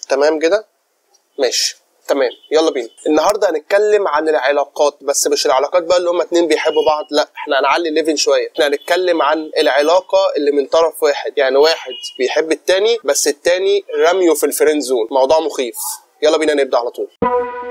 تمام كده ماشي تمام يلا بينا النهارده هنتكلم عن العلاقات بس مش العلاقات بقى اللي هما اتنين بيحبوا بعض لا احنا هنعلي الليفل شويه احنا هنتكلم عن العلاقه اللي من طرف واحد يعني واحد بيحب التاني بس التاني رميه في الفريند زون موضوع مخيف يلا بينا نبدا على طول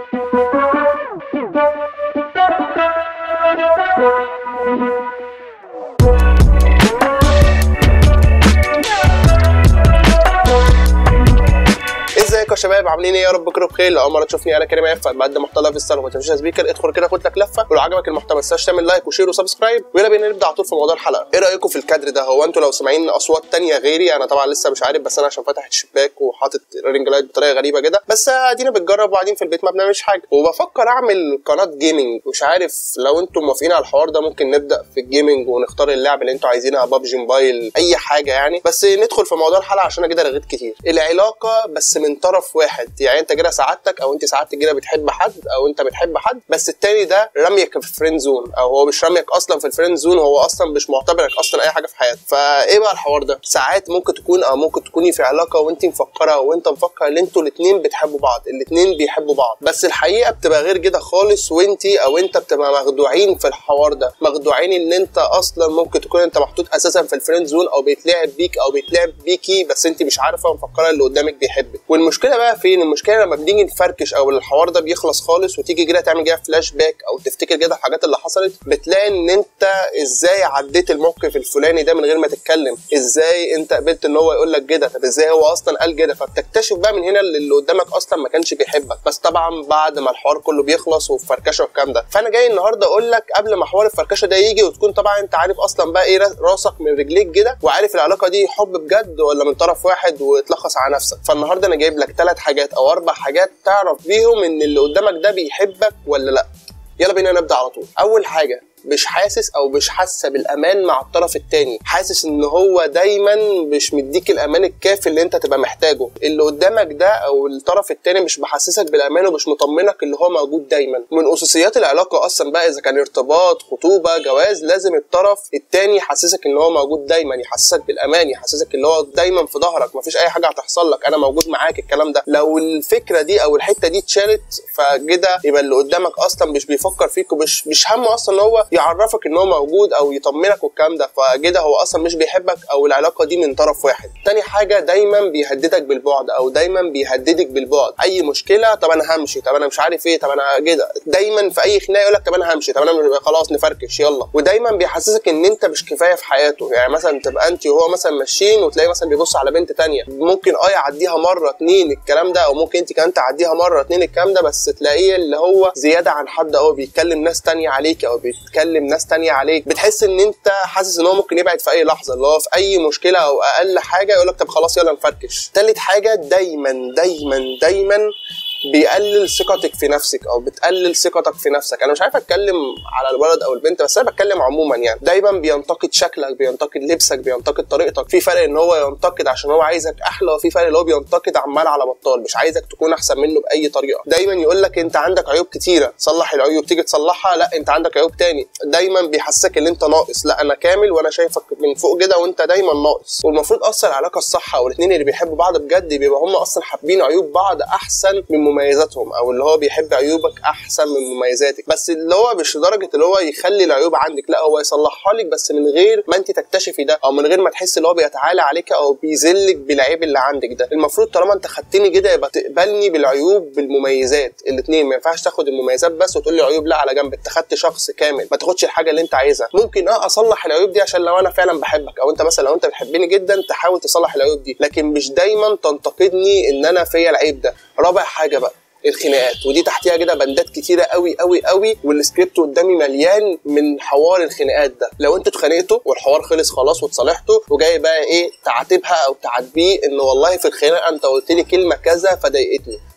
ازيكم يا شباب عاملين ايه يا رب تكونوا بخير لو اول مره تشوفني انا كريم عفت بقدم محتوى في السنه وما تنساش سبيكر ادخل كده خد لك لفه ولو عجبك المحتوى ما تنساش تعمل لايك وشير وسبسكرايب ويلا بينا نبدا على طول في موضوع الحلقه ايه رايكم في الكادر ده هو انتوا لو سامعين اصوات تانية غيري انا طبعا لسه مش عارف بس انا عشان فاتح الشباك وحاطط رينج لايت بطريقه غريبه كده بس ادينا بنجرب وقاعدين في البيت ما بنعملش حاجه وبفكر اعمل قناه جيمنج مش عارف لو انتم موافقين على الحوار ده ممكن نبدا في الجيمنج ونختار اللعبه اللي انتوا عايزينها بابجي موبايل اي حاجه يعني بس ندخل في موضوع الحلقه عشان انا كده رغيت كتير العلاقه بس من طرف واحد يعني انت كده سعادتك او انت سعادتك كده بتحب حد او انت بتحب حد بس التاني ده رميك في الفريند زون او هو مش رميك اصلا في الفريند زون هو اصلا مش معتبرك اصلا اي حاجه في حياتك فايه بقى الحوار ده ساعات ممكن تكون او ممكن تكوني في علاقه وانت مفكره وانت مفكر ان انتوا الاثنين بتحبوا بعض الاثنين بيحبوا بعض بس الحقيقه بتبقى غير كده خالص وانت او انت بتبقى مخدوعين في الحوار ده مخدوعين ان انت اصلا ممكن تكون انت محطوط اساسا في الفريند زون او بيتلعب بيك او بيتلعب بيكي بس انت مش عارفه ومفكره اللي قدامك بيحبك والمشكله بقى فين المشكله لما بنيجي نفركش او الحوار ده بيخلص خالص وتيجي كده تعمل كده فلاش باك او تفتكر كده الحاجات اللي حصلت بتلاقي ان انت ازاي عديت الموقف الفلاني ده من غير ما تتكلم ازاي انت قبلت ان هو يقول لك كده طب ازاي هو اصلا قال كده فبتكتشف بقى من هنا اللي قدامك اصلا ما كانش بيحبك بس طبعا بعد ما الحوار كله بيخلص والفركشه والكلام ده فانا جاي النهارده اقول لك قبل ما حوار الفركشه ده يجي وتكون طبعا انت عارف اصلا بقى ايه راسك من رجليك كده وعارف العلاقه دي حب بجد ولا من طرف واحد وتلخص على نفسك فالنهارده انا جايب لك ثلاث حاجات او اربع حاجات تعرف بيهم ان اللي قدامك ده بيحبك ولا لا يلا بينا نبدا على طول اول حاجه مش حاسس او مش حاسه بالامان مع الطرف التاني حاسس ان هو دايما مش مديك الامان الكافي اللي انت تبقى محتاجه اللي قدامك ده او الطرف التاني مش محسسك بالامان ومش مطمنك اللي هو موجود دايما من اساسيات العلاقه اصلا بقى اذا كان ارتباط خطوبه جواز لازم الطرف التاني يحسسك ان هو موجود دايما يحسسك بالامان يحسسك ان هو دايما في ظهرك مفيش اي حاجه هتحصل لك انا موجود معاك الكلام ده لو الفكره دي او الحته دي اتشالت فكده يبقى اللي قدامك اصلا مش بيفكر فيك ومش مش همه اصلا ان هو يعرفك ان هو موجود او يطمنك والكلام ده فكده هو اصلا مش بيحبك او العلاقه دي من طرف واحد تاني حاجه دايما بيهددك بالبعد او دايما بيهددك بالبعد اي مشكله طب انا همشي طب انا مش عارف ايه طب انا كده دايما في اي خناقه يقول لك طب انا همشي طب انا خلاص نفركش يلا ودايما بيحسسك ان انت مش كفايه في حياته يعني مثلا تبقى انت وهو مثلا ماشيين وتلاقي مثلا بيبص على بنت تانية ممكن اه يعديها مره اتنين الكلام ده او ممكن انت كمان تعديها مره اتنين الكلام ده بس تلاقيه اللي هو زياده عن حد او بيتكلم ناس تانية عليك او بيتكلم ناس تانية عليك بتحس ان انت حاسس ان هو ممكن يبعد في اي لحظه اللي هو في اي مشكله او اقل حاجه يقول لك طب خلاص يلا نفركش تالت حاجه دايما دايما دايما بيقلل ثقتك في نفسك او بتقلل ثقتك في نفسك انا مش عارف اتكلم على الولد او البنت بس انا بتكلم عموما يعني دايما بينتقد شكلك بينتقد لبسك بينتقد طريقتك في فرق ان هو ينتقد عشان هو عايزك احلى وفي فرق اللي هو بينتقد عمال على بطال مش عايزك تكون احسن منه باي طريقه دايما يقول لك انت عندك عيوب كتيره صلح العيوب تيجي تصلحها لا انت عندك عيوب تاني دايما بيحسسك ان انت ناقص لا انا كامل وانا شايفك من فوق كده وانت دايما ناقص والمفروض اصلا العلاقه الصح او الاثنين اللي بيحبوا بعض بجد بيبقى هم اصلا حابين عيوب بعض احسن من مميزاتهم او اللي هو بيحب عيوبك احسن من مميزاتك بس اللي هو مش لدرجه اللي هو يخلي العيوب عندك لا هو يصلحها لك بس من غير ما انت تكتشفي ده او من غير ما تحس اللي هو بيتعالى عليك او بيذلك بالعيب اللي عندك ده المفروض طالما انت خدتني كده يبقى تقبلني بالعيوب بالمميزات الاثنين ما ينفعش تاخد المميزات بس وتقول لي عيوب لا على جنب انت خدت شخص كامل ما تاخدش الحاجه اللي انت عايزها ممكن اه اصلح العيوب دي عشان لو انا فعلا بحبك او انت مثلا لو انت بتحبني جدا تحاول تصلح العيوب دي لكن مش دايما تنتقدني ان انا فيا العيب ده رابع حاجه بقى الخناقات ودي تحتيها كده بندات كتيره قوي قوي قوي والسكريبت قدامي مليان من حوار الخناقات ده لو انتوا اتخانقتوا والحوار خلص خلاص واتصالحتوا وجاي بقى ايه تعاتبها او تعاتبيه ان والله في الخناقه انت قلت لي كلمه كذا فضايقتني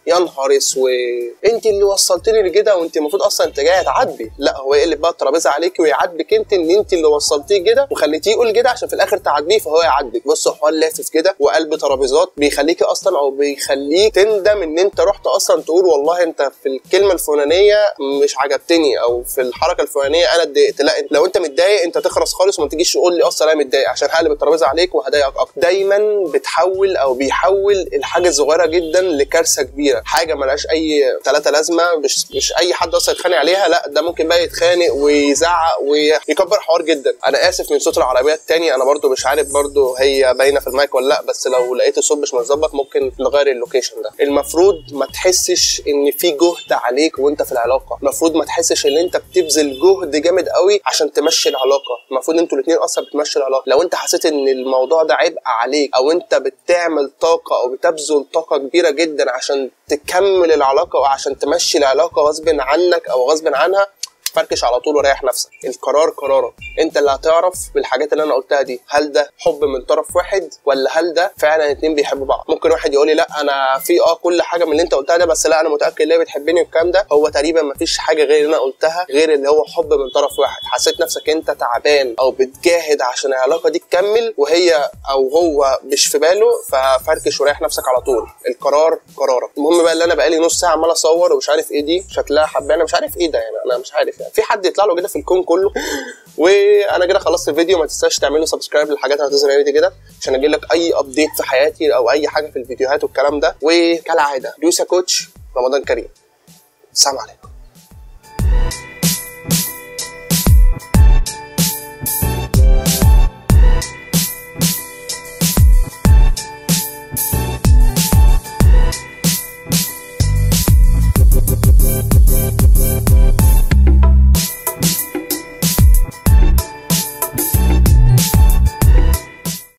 يا نهار اسود انت اللي وصلتني لكده وانت المفروض اصلا انت جايه تعاتبي لا هو يقلب بقى الترابيزه عليكي ويعاتبك انت ان انت اللي وصلتيه كده وخليتيه يقول كده عشان في الاخر تعاتبيه فهو يعاتبك بص حوار لافف كده وقلب ترابيزات بيخليكي اصلا او بيخليك تندم ان انت رحت اصلا تقول والله انت في الكلمه الفلانيه مش عجبتني او في الحركه الفلانيه انا اتضايقت لا انت لو انت متضايق انت تخرس خالص وما تجيش تقول لي اصلا انا متضايق عشان هقلب الترابيزه عليك وهضايقك اكتر دايما بتحول او بيحول الحاجه الصغيره جدا لكارثه كبيره حاجه ملهاش اي ثلاثه لازمه مش مش اي حد اصلا يتخانق عليها لا ده ممكن بقى يتخانق ويزعق ويكبر حوار جدا انا اسف من صوت العربيه التاني انا برضو مش عارف برضو هي باينه في المايك ولا لا بس لو لقيت الصوت مش متظبط ممكن نغير اللوكيشن ده المفروض ما تحسش ان في جهد عليك وانت في العلاقه المفروض ما تحسش ان انت بتبذل جهد جامد قوي عشان تمشي العلاقه المفروض انتوا الاثنين اصلا بتمشي العلاقه لو انت حسيت ان الموضوع ده عبء عليك او انت بتعمل طاقه او بتبذل طاقه كبيره جدا عشان تكمل العلاقه وعشان تمشي العلاقه غصب عنك او غصب عنها فركش على طول وريح نفسك القرار قرارك انت اللي هتعرف بالحاجات اللي انا قلتها دي هل ده حب من طرف واحد ولا هل ده فعلا اتنين بيحبوا بعض ممكن واحد يقول لي لا انا في اه كل حاجه من اللي انت قلتها ده بس لا انا متاكد ان هي بتحبني والكلام ده هو تقريبا ما فيش حاجه غير اللي انا قلتها غير اللي هو حب من طرف واحد حسيت نفسك انت تعبان او بتجاهد عشان العلاقه دي تكمل وهي او هو مش في باله ففركش وريح نفسك على طول القرار قرارك المهم بقى اللي انا بقالي نص ساعه عمال اصور ومش عارف ايه دي شكلها حبانه مش عارف ايه ده يعني انا مش عارف يعني في حد يطلع له كده في الكون كله وانا كده خلصت الفيديو ما تنساش تعملوا سبسكرايب للحاجات اللي هتظهر دي كده عشان اجيب لك اي ابديت في حياتي او اي حاجه في الفيديوهات والكلام ده وكالعاده دوسا كوتش رمضان كريم السلام عليكم